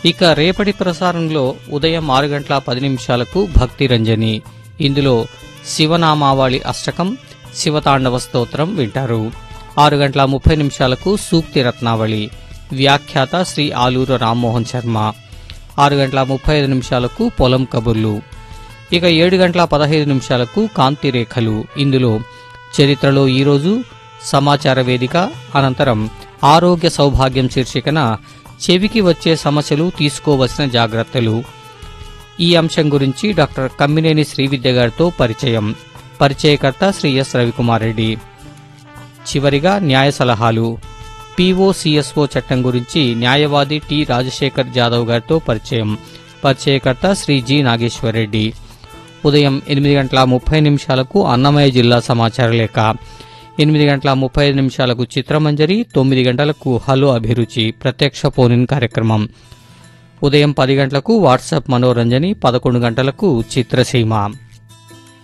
ఇక రేపటి ప్రసారంలో ఉదయం ఆరు గంటల పది నిమిషాలకు భక్తి రంజని ఇందులో శివనామావళి అష్టకం శివతాండవ స్తోత్రం వింటారు ఆరు గంటల ముప్పై నిమిషాలకు సూక్తి రత్నావళి వ్యాఖ్యాత శ్రీ ఆలూరు రామ్మోహన్ శర్మ ఆరు గంటల ముప్పై ఐదు నిమిషాలకు పొలం కబుర్లు ఇక ఏడు గంటల పదహైదు నిమిషాలకు కాంతి రేఖలు ఇందులో చరిత్రలో ఈరోజు సమాచార వేదిక అనంతరం ఆరోగ్య సౌభాగ్యం శీర్షికన చెవికి వచ్చే సమస్యలు తీసుకోవలసిన జాగ్రత్తలు ఈ అంశం గురించి డాక్టర్ కమ్మినేని శ్రీవిద్య గారితో పరిచయం పరిచయకర్త శ్రీ ఎస్ రవికుమార్ రెడ్డి చివరిగా న్యాయ సలహాలు పిఓసిఎస్ఓ చట్టం గురించి న్యాయవాది టి రాజశేఖర్ జాదవ్ గారితో పరిచయం పరిచయకర్త శ్రీ జి నాగేశ్వర్ రెడ్డి ఉదయం ఎనిమిది గంటల ముప్పై నిమిషాలకు అన్నమయ్య జిల్లా సమాచార లేఖ ఎనిమిది గంటల ముప్పై ఐదు నిమిషాలకు చిత్రమంజరి తొమ్మిది గంటలకు హలో అభిరుచి ప్రత్యక్ష ఫోన్ కార్యక్రమం ఉదయం పది గంటలకు వాట్సాప్ మనోరంజని పదకొండు గంటలకు చిత్రసీమ